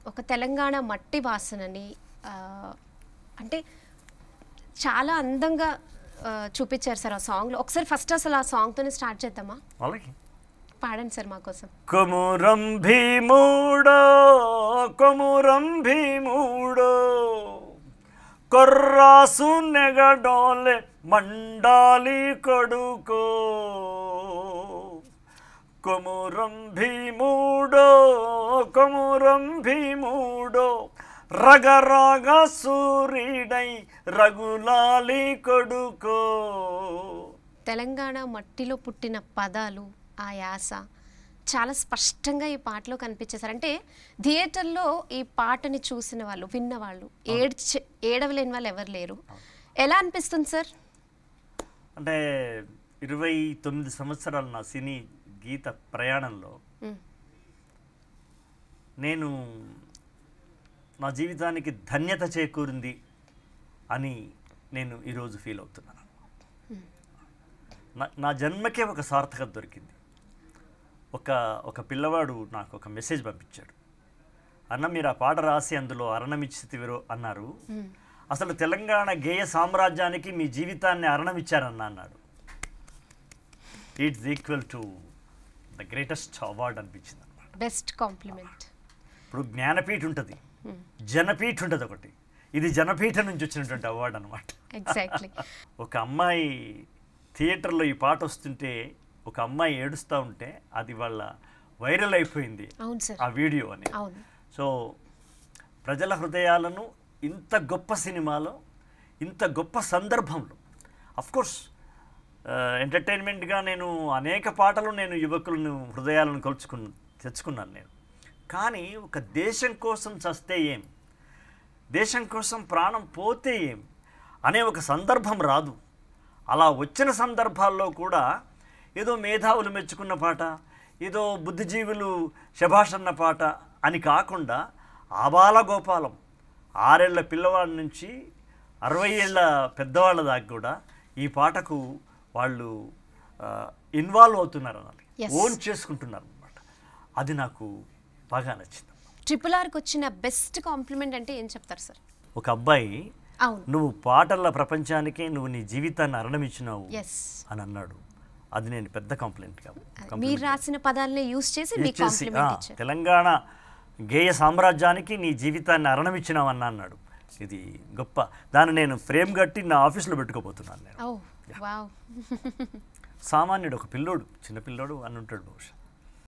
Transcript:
ఒక తెలంగాణ మట్టి వాసనని ఆ, అంటే చాలా అందంగా ఆ, చూపించారు సార్ ఆ సాంగ్లో ఒకసారి ఫస్ట్ అసలు ఆ సాంగ్తోనే స్టార్ట్ చేద్దామా అలాగే పాడండి సార్ మా కోసం కొమురం భీముడో కొమురం భీముడో కొర్రాసు నెగడోలే మండాలి కొడుకో కొమురం భీముడో కొమురం భీముడో రగరగ సూర్యుడై రఘులాలి కొడుకో తెలంగాణ మట్టిలో పుట్టిన పదాలు ఆ యాస చాలా స్పష్టంగా ఈ పాటలో కనిపించేశారు అంటే థియేటర్లో ఈ పాటని చూసిన వాళ్ళు విన్న వాళ్ళు ఏడ్చే ఏడవలేని వాళ్ళు ఎవరు లేరు ఎలా అనిపిస్తుంది సార్ అంటే ఇరవై తొమ్మిది సంవత్సరాల నా సినీ గీత ప్రయాణంలో మ్, నేను నా జీవితానికి ధన్యత చేకూరింది అని నేను ఈరోజు ఫీల్ అవుతున్నాను నా నా జన్మకే ఒక సార్థకత దొరికింది ఒక ఒక పిల్లవాడు నాకు ఒక మెసేజ్ పంపించాడు అన్న మీరు ఆ పాట రాసి అందులో అరణమిచ్చితివిరో అన్నారు మ్. అసలు తెలంగాణ గేయ సామ్రాజ్యానికి మీ జీవితాన్ని అరణమిచ్చారన్న అన్నాడు it's equal to the greatest award అనిపించింది అనమాట బెస్ట్ కాంప్లిమెంట్ ఇప్పుడు జ్ఞానపీఠ ఉంటుంది జనపీఠ ఉంటుంది ఒకటి ఇది జనపీఠ నుంచి వచ్చినటువంటి అవార్డు అనమాట ఎగ్జాక్ట్లీ ఒక అమ్మాయి థియేటర్లో ఈ పాట వస్తుంటే ఒక అమ్మాయి ఏడుస్తూ ఉంటే అది వాళ్ళ వైరల్ అయిపోయింది అవును సార్ ఆ వీడియో అని అవును సో ప్రజల హృదయాలను ఇంత గొప్ప సినిమాలో ఇంత గొప్ప సందర్భంలో కోర్స్ ఎంటర్టైన్మెంట్గా నేను అనేక పాటలు నేను యువకులను హృదయాలను కొలుచుకున్న తెచ్చుకున్నాను నేను కానీ ఒక దేశం కోసం చస్తే ఏం దేశం కోసం ప్రాణం పోతే ఏం అనే ఒక సందర్భం రాదు అలా వచ్చిన సందర్భాల్లో కూడా ఏదో మేధావులు మెచ్చుకున్న పాట ఏదో బుద్ధిజీవులు శభాష్ అన్న పాట అని కాకుండా ఆబాల గోపాలం ఆరేళ్ల పిల్లవాడి నుంచి అరవై ఏళ్ళ పెద్దవాళ్ళ దాకా కూడా ఈ పాటకు వాళ్ళు ఇన్వాల్వ్ అవుతున్నారు అనాలి Yes. ఓన్ చేసుకుంటున్నారు అనమాట అది నాకు బాగా నచ్చింది ట్రిపుల్ ఆర్కి వచ్చిన బెస్ట్ కాంప్లిమెంట్ అంటే ఏం చెప్తారు సార్ ఒక అబ్బాయి అవును నువ్వు పాటల ప్రపంచానికే నువ్వు నీ జీవితాన్ని అరణమిచ్చినావు ఎస్ అని అన్నాడు అది నేను పెద్ద కంప్లైంట్ కాదు మీరు రాసిన పదాలనే యూజ్ చేసి మీకు ఇచ్చేసి, ఆ, కాంప్లిమెంట్ ఇచ్చారు తెలంగాణ గేయ సామ్రాజ్యానికి నీ జీవితాన్ని అరణమిచ్చినావు అన్న అన్నాడు ఇది గొప్ప దాన్ని నేను ఫ్రేమ్ కట్టి నా ఆఫీస్లో పెట్టుకోబోతున్నాను నేను ఓ వావ్ సామాన్యుడు ఒక పిల్లోడు చిన్న పిల్లోడు అని ఉంటాడు బహుశా